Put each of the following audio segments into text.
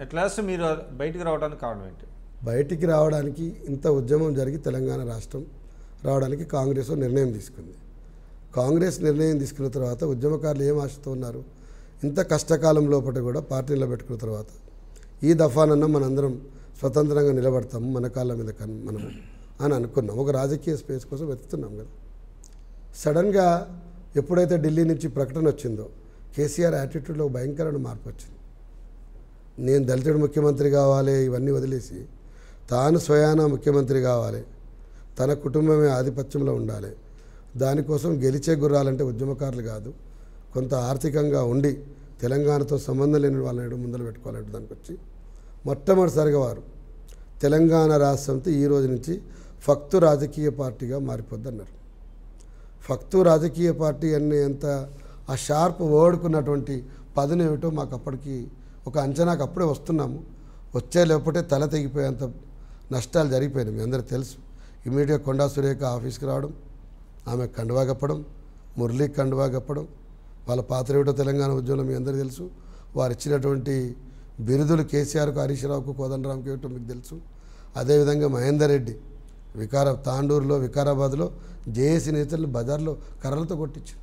At last మీరు బయటికి రావడానికి కారణం ఏంటి బయటికి రావడానికి ఇంత ఉద్యమం జరిగి తెలంగాణ రాష్ట్రం రావడానికి కాంగ్రెస్ ఓ నిర్ణయం తీసుకుంది కాంగ్రెస్ నిర్ణయం తీసుకున్న తర్వాత ఉద్యమకారులు ఏం ఆశతో ఉన్నారు ఇంత కష్టకాలం లోపల కూడా పార్టీలో పెట్టుకున్న తర్వాత ఈ దఫానన్నా మనందరం స్వతంత్రంగా నిలబడతాము మన కాళ్ళ మీద కన్ మనము అని అనుకున్నాం ఒక రాజకీయ స్పేస్ కోసం వెతుకుతున్నాం కదా సడన్గా ఎప్పుడైతే ఢిల్లీ నుంచి ప్రకటన వచ్చిందో కేసీఆర్ యాటిట్యూడ్లో ఒక భయంకరమైన మార్పు వచ్చింది నేను దళితుడు ముఖ్యమంత్రి కావాలి ఇవన్నీ వదిలేసి తాను స్వయాన ముఖ్యమంత్రి కావాలి తన కుటుంబమే ఆధిపత్యంలో ఉండాలి దానికోసం గెలిచే గుర్రాలంటే ఉద్యమకారులు కాదు కొంత ఆర్థికంగా ఉండి తెలంగాణతో సంబంధం లేని వాళ్ళని ముందర పెట్టుకోవాలంటే దానికి వచ్చి మొట్టమొదటిసారిగా వారు తెలంగాణ రాష్ట్రంతో ఈ రోజు నుంచి ఫక్తు రాజకీయ పార్టీగా మారిపోద్దన్నారు ఫక్తు రాజకీయ పార్టీ అనే ఎంత ఆ షార్ప్ వర్డ్కున్నటువంటి పదును ఏమిటో మాకు అప్పటికి ఒక అంచనాకు అప్పుడే వస్తున్నాము వచ్చే లేకపోతే తల తెగిపోయేంత నష్టాలు జరిగిపోయినాయి మీ అందరికీ తెలుసు ఇమీడియట్గా కొండా సురేఖ ఆఫీస్కి రావడం ఆమె కండువా కప్పడం మురళీ కండువా కప్పడం వాళ్ళ పాత్ర ఏమిటో తెలంగాణ ఉద్యమంలో మీ అందరికీ తెలుసు వారు ఇచ్చినటువంటి బిరుదులు కేసీఆర్కు హరీష్ రావుకు కోదండరాంకి ఏమిటో మీకు తెలుసు అదేవిధంగా మహేందర్ రెడ్డి వికార తాండూరులో వికారాబాద్లో జేఏసీ నేతలు బజార్లో కర్రలతో కొట్టించారు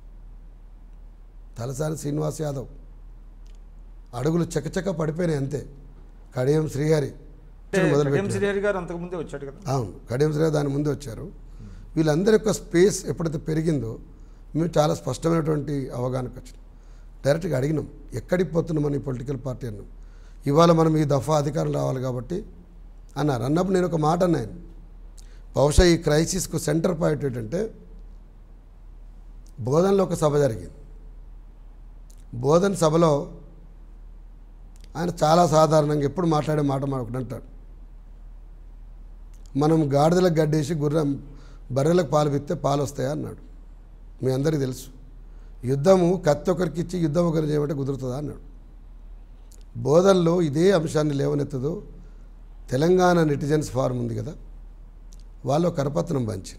తలసాని శ్రీనివాస్ యాదవ్ అడుగులు చకచక పడిపోయినాయి అంతే కడియం శ్రీహరి మొదలు కడియం శ్రీహరి గారు అంతకుముందే వచ్చాడు కదా అవును కడియం శ్రీహరి దాని ముందు వచ్చారు వీళ్ళందరి యొక్క స్పేస్ ఎప్పుడైతే పెరిగిందో మేము చాలా స్పష్టమైనటువంటి అవగాహనకు వచ్చింది డైరెక్ట్గా అడిగినాం ఎక్కడికి పోతున్నాం మన ఈ పొలిటికల్ పార్టీ అన్నాం ఇవాళ మనం ఈ దఫా అధికారం రావాలి కాబట్టి అన్నారు అన్నప్పుడు నేను ఒక మాట అన్నాను బహుశా ఈ క్రైసిస్కు సెంటర్ పాయింట్ ఏంటంటే బోధనలో ఒక సభ జరిగింది బోధన సభలో ఆయన చాలా సాధారణంగా ఎప్పుడు మాట్లాడే మాట మాట ఒకటి అంటాడు మనం గాడిదలకు గడ్డేసి గుర్రం బర్రెలకు పాలు పిస్తే పాలు వస్తాయా అన్నాడు మీ అందరికీ తెలుసు యుద్ధము కత్తి ఒకరికి ఇచ్చి యుద్ధం ఒకరు చేయమంటే కుదురుతుందా అన్నాడు బోధనలో ఇదే అంశాన్ని లేవనెత్తదు తెలంగాణ నెటిజన్స్ ఫారం ఉంది కదా వాళ్ళు ఒక కరపత్రం పంచింది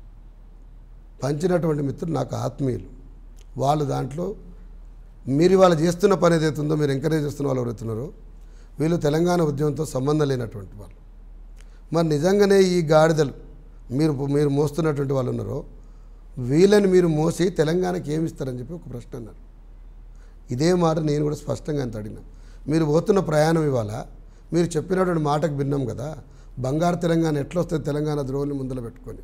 పంచినటువంటి మిత్రులు నాకు ఆత్మీయులు వాళ్ళు దాంట్లో మీరు ఇవాళ చేస్తున్న పని ఏదైతే ఉందో మీరు ఎంకరేజ్ చేస్తున్న వాళ్ళు ఎవరైతున్నారో వీళ్ళు తెలంగాణ ఉద్యమంతో సంబంధం లేనటువంటి వాళ్ళు మరి నిజంగానే ఈ గాడిదలు మీరు మీరు మోస్తున్నటువంటి వాళ్ళు ఉన్నారో వీళ్ళని మీరు మోసి తెలంగాణకి ఏమి ఇస్తారని చెప్పి ఒక ప్రశ్న అన్నారు ఇదే మాట నేను కూడా స్పష్టంగా అంత అడిగినా మీరు పోతున్న ప్రయాణం ఇవాళ మీరు చెప్పినటువంటి మాటకు భిన్నం కదా బంగారు తెలంగాణ ఎట్లా వస్తుంది తెలంగాణ ద్రోహుల్ని ముందర పెట్టుకొని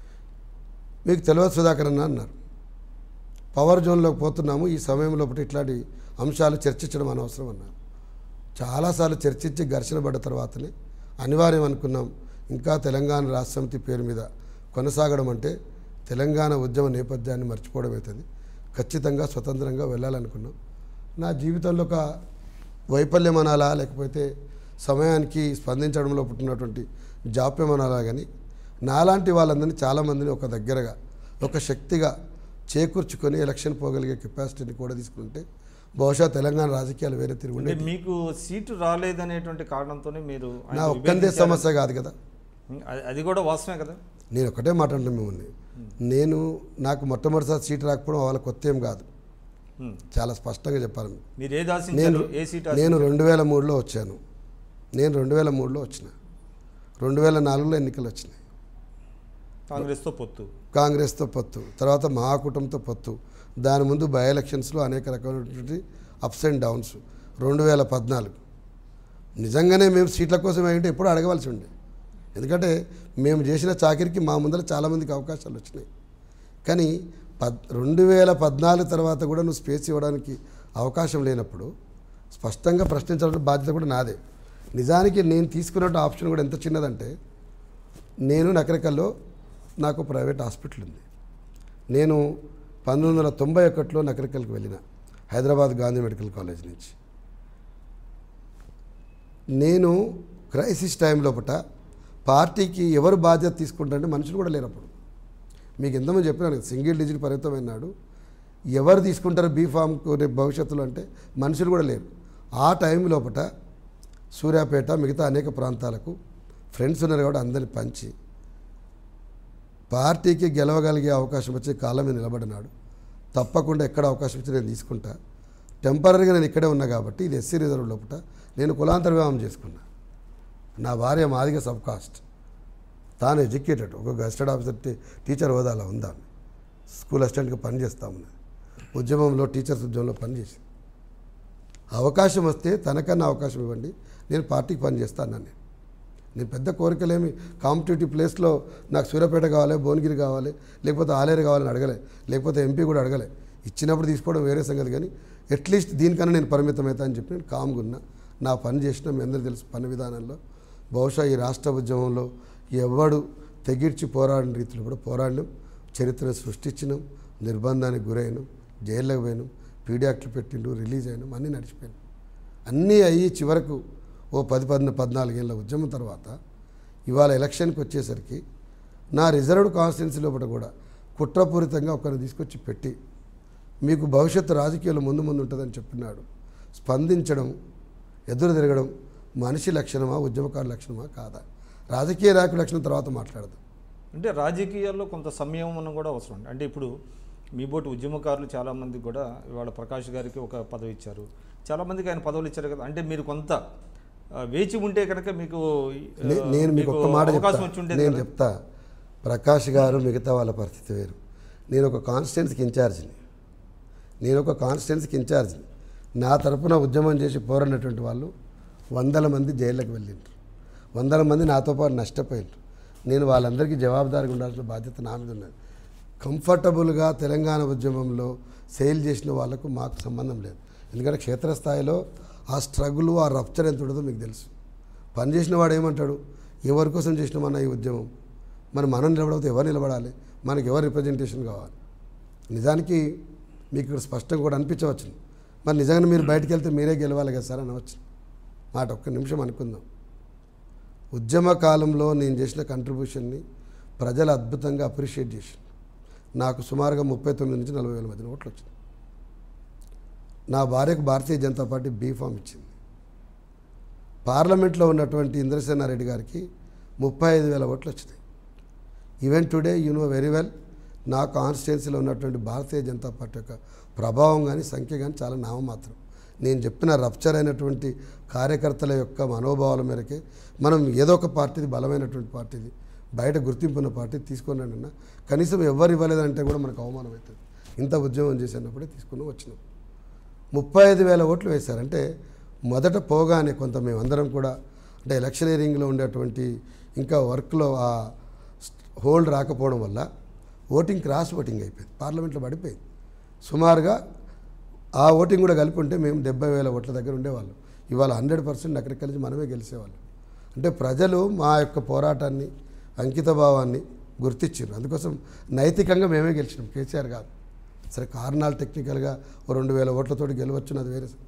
మీకు తెలియదు సుధాకర్ అన్న అన్నారు పవర్ జోన్లోకి పోతున్నాము ఈ సమయంలో ఒకటి ఇట్లాంటి అంశాలు చర్చించడం అనవసరం అన్నారు చాలాసార్లు చర్చించి ఘర్షణ పడ్డ తర్వాతనే అనివార్యం అనుకున్నాం ఇంకా తెలంగాణ రాష్ట్ర సమితి పేరు మీద కొనసాగడం అంటే తెలంగాణ ఉద్యమ నేపథ్యాన్ని మర్చిపోవడం అవుతుంది ఖచ్చితంగా స్వతంత్రంగా వెళ్ళాలనుకున్నాం నా జీవితంలో ఒక వైఫల్యం అనాలా లేకపోతే సమయానికి స్పందించడంలో పుట్టినటువంటి జాప్యం అనాలా కానీ నాలాంటి వాళ్ళందరినీ చాలామందిని ఒక దగ్గరగా ఒక శక్తిగా చేకూర్చుకొని ఎలక్షన్ పోగలిగే కెపాసిటీని కూడా తీసుకుంటే బహుశా తెలంగాణ రాజకీయాలు వేరే తిరిగి అంటే ఉండేవి మీకు సీటు రాలేదనేటువంటి కారణంతోనే మీరు ఆయన నా ఒక్కందే విభేదించారు. సమస్య కాదు కదా అది- అది కూడా వాస్తవమే కదా నేను ఒకటే మాట అంటే మిమ్మల్ని నేను నాకు మొట్టమొదటిసారి సీట్ రాకపోవడం వాళ్ళ కొత్త ఏం కాదు హ్మ్. చాలా స్పష్టంగా చెప్పాలి మీకు. మీరు ఏది నేను ఆశించారు ఏ సీట్ నేను రెండు వేల మూడులో వచ్చాను నేను రెండు వేల మూడులో వచ్చిన రెండు వేల నాలుగులో ఎన్నికలు వచ్చినాయి కాంగ్రెస్తో పొత్తు కాంగ్రెస్తో పొత్తు తర్వాత మహాకూటమితో పొత్తు దాని ముందు బై ఎలక్షన్స్లో అనేక రకమైనటువంటి అప్స్ అండ్ డౌన్స్ రెండు వేల పద్నాలుగు నిజంగానే మేము సీట్ల కోసం ఏంటంటే ఎప్పుడు అడగవలసి ఉండే ఎందుకంటే మేము చేసిన చాకిరికి మా ముందర చాలామందికి అవకాశాలు వచ్చినాయి కానీ పద్ రెండు వేల పద్నాలుగు తర్వాత కూడా నువ్వు స్పేస్ ఇవ్వడానికి అవకాశం లేనప్పుడు స్పష్టంగా ప్రశ్నించాల్సిన బాధ్యత కూడా నాదే నిజానికి నేను తీసుకున్న ఆప్షన్ కూడా ఎంత చిన్నదంటే నేను నకరికల్లో నాకు ప్రైవేట్ హాస్పిటల్ ఉంది నేను పంతొమ్మిది వందల తొంభై ఒకటిలో నకరికల్కి వెళ్ళిన హైదరాబాద్ గాంధీ మెడికల్ కాలేజ్ నుంచి నేను క్రైసిస్ టైం లోపట పార్టీకి ఎవరు బాధ్యత తీసుకుంటారంటే మనుషులు కూడా లేరు అప్పుడు మీకు ఎంతమంది చెప్పినాను కదా, సింగిల్ డిజిట్ పరిమితమైనాడు ఎవరు తీసుకుంటారు బీఫామ్కు రేపు భవిష్యత్తులో అంటే మనుషులు కూడా లేరు ఆ టైం లోపట సూర్యాపేట మిగతా అనేక ప్రాంతాలకు ఫ్రెండ్స్ ఉన్నారు కాబట్టి అందరిని పంచి పార్టీకి గెలవగలిగే అవకాశం వచ్చే కాలం మీద నిలబడినాడు తప్పకుండా ఎక్కడ అవకాశం వచ్చి నేను తీసుకుంటా టెంపరీగా నేను ఇక్కడే ఉన్నా కాబట్టి ఇది ఎస్సీ రిజర్వ్ లోపల నేను కులాంతర వివాహం చేసుకున్నా నా భార్య మాదిగ సబ్ కాస్ట్ తాను ఎడ్యుకేటెడ్ ఒక గస్టెడ్ ఆఫీసర్ టీ- టీచర్ హోదాలో ఉందా స్కూల్ అసిస్టెంట్గా పనిచేస్తామని ఉద్యమంలో టీచర్స్ ఉద్యమంలో పనిచేసి అవకాశం వస్తే తనకన్నా అవకాశం ఇవ్వండి నేను పార్టీకి పనిచేస్తాను నేను నేను పెద్ద కోరికలేమి కాంపిటేటివ్ ప్లేస్లో నాకు సూర్యాపేట కావాలి భువనగిరి కావాలి లేకపోతే ఆలేరు కావాలని అడగలే లేకపోతే ఎంపీ కూడా అడగలే ఇచ్చినప్పుడు తీసుకోవడం వేరే సంగతి కానీ అట్లీస్ట్ దీనికన్నా నేను పరిమితం అవుతా అని చెప్పి నేను కామ్గా ఉన్నా నా పని చేసిన మీ అందరికీ తెలుసు పని విధానంలో బహుశా ఈ రాష్ట్ర ఉద్యమంలో ఎవడు తెగిడ్చి పోరాడిన రీతిలో కూడా పోరాడినాం చరిత్రను సృష్టించినాం నిర్బంధానికి గురైనాం జైల్లోకి పోయినాం పీడియాక్ట్లు పెట్టిండు రిలీజ్ అయినాం అన్నీ నడిచిపోయినాం అన్నీ అయ్యి చివరకు ఓ పది పది పద్నాలుగేళ్ళ ఉద్యమం తర్వాత ఇవాళ ఎలక్షన్కి వచ్చేసరికి నా రిజర్వ్డ్ కాన్స్టిట్యున్సీ లోపల కూడా కుట్రపూరితంగా ఒకరిని తీసుకొచ్చి పెట్టి మీకు భవిష్యత్తు రాజకీయాలు ముందు ముందు ఉంటుందని చెప్పినాడు స్పందించడం ఎదురు తిరగడం మనిషి లక్షణమా ఉద్యమకారు లక్షణమా కాదా రాజకీయ నాయకుడి లక్షణం తర్వాత మాట్లాడదాం అంటే రాజకీయాల్లో కొంత సంయమనం కూడా అవసరం అండి అంటే ఇప్పుడు మీ బోటి ఉద్యమకారులు చాలామందికి కూడా ఇవాళ ప్రకాష్ గారికి ఒక పదవి ఇచ్చారు చాలామందికి ఆయన పదవులు ఇచ్చారు కదా అంటే మీరు కొంత ఆ, వేచి ఉంటే కనుక మీకు ఆ, నే- నేను మీకు ఒక్క మాట చెప్తా అవకాశం వచ్చి ఉండేది నేను కదా. చెప్తా ప్రకాష్ గారు మిగతా వాళ్ళ పరిస్థితి వేరు నేను ఒక కాన్స్టిట్యున్సీకి ఇన్ఛార్జిని నేను ఒక కాన్స్టిట్యున్సీకి ఇన్ఛార్జిని నా తరపున ఉద్యమం చేసి పోరాడినటువంటి వాళ్ళు వందల మంది జైళ్ళకి వెళ్ళిండ్రు వందల మంది నాతో పాటు నష్టపోయిండ్రు నేను వాళ్ళందరికీ జవాబుదారీగా ఉండాల్సిన బాధ్యత నా మీద ఉన్నది కంఫర్టబుల్గా తెలంగాణ ఉద్యమంలో సేల్ చేసిన వాళ్ళకు మాకు సంబంధం లేదు ఎందుకంటే క్షేత్రస్థాయిలో ఆ స్ట్రగుల్ ఆ రప్చర్ ఎంత ఉంటుందో మీకు తెలుసు పని చేసిన వాడు ఏమంటాడు ఎవరి కోసం చేసినామన్న ఈ ఉద్యమం మరి మనం నిలబడితే ఎవరు నిలబడాలి మనకి ఎవరు రిప్రజెంటేషన్ కావాలి నిజానికి మీకు ఇక్కడ స్పష్టంగా కూడా అనిపించవచ్చు మరి నిజంగా మీరు బయటికి వెళ్తే మీరే గెలవాలి కదా సార్ అనవచ్చు మాట ఒక్క నిమిషం అనుకుందాం ఉద్యమ కాలంలో నేను చేసిన కంట్రిబ్యూషన్ని ప్రజలు అద్భుతంగా అప్రిషియేట్ చేశారు నాకు సుమారుగా ముప్పై తొమ్మిది నుంచి నలభై వేల మధ్యన ఓట్లు వచ్చింది నా భార్యకు Bharatiya Janata party B form ఇచ్చింది పార్లమెంట్లో ఉన్నటువంటి ఇంద్రసేనారెడ్డి గారికి ముప్పై ఐదు వేల ఓట్లు వచ్చినాయి even today you know very well నా కాన్స్టిట్యున్సీలో ఉన్నటువంటి భారతీయ జనతా పార్టీ యొక్క ప్రభావం కానీ సంఖ్య కానీ చాలా నామమాత్రం నేను చెప్పిన రప్చర్ అయినటువంటి కార్యకర్తల యొక్క మనోభావాల మేరకే మనం ఏదో ఒక పార్టీది బలమైనటువంటి పార్టీది బయట గుర్తింపు ఉన్న పార్టీ తీసుకొని రండి అన్న కనీసం ఎవరు ఇవ్వలేదంటే కూడా మనకు అవమానం అవుతుంది ఇంత ఉద్యమం చేసినప్పుడే తీసుకుని వచ్చినాం ముప్పై ఐదు వేల ఓట్లు వేశారంటే మొదట పోగానే కొంత మేమందరం కూడా అంటే ఎలక్షనీరింగ్లో ఉండేటువంటి ఇంకా వర్క్లో ఆ హోల్డ్ రాకపోవడం వల్ల ఓటింగ్ క్రాస్ ఓటింగ్ అయిపోయింది పార్లమెంట్లో పడిపోయింది సుమారుగా ఆ ఓటింగ్ కూడా కలిపి ఉంటే మేము డెబ్బై వేల ఓట్ల దగ్గర ఉండేవాళ్ళం ఇవాళ హండ్రెడ్ పర్సెంట్ అక్కడికి కలిసి మనమే గెలిచేవాళ్ళం అంటే ప్రజలు మా యొక్క పోరాటాన్ని అంకిత భావాన్ని గుర్తించారు అందుకోసం నైతికంగా మేమే గెలిచినాం కేసీఆర్ కాదు సరే కారణాలు టెక్నికల్గా ఓ రెండు వేల ఓట్లతోటి గెలవచ్చు అది వేరే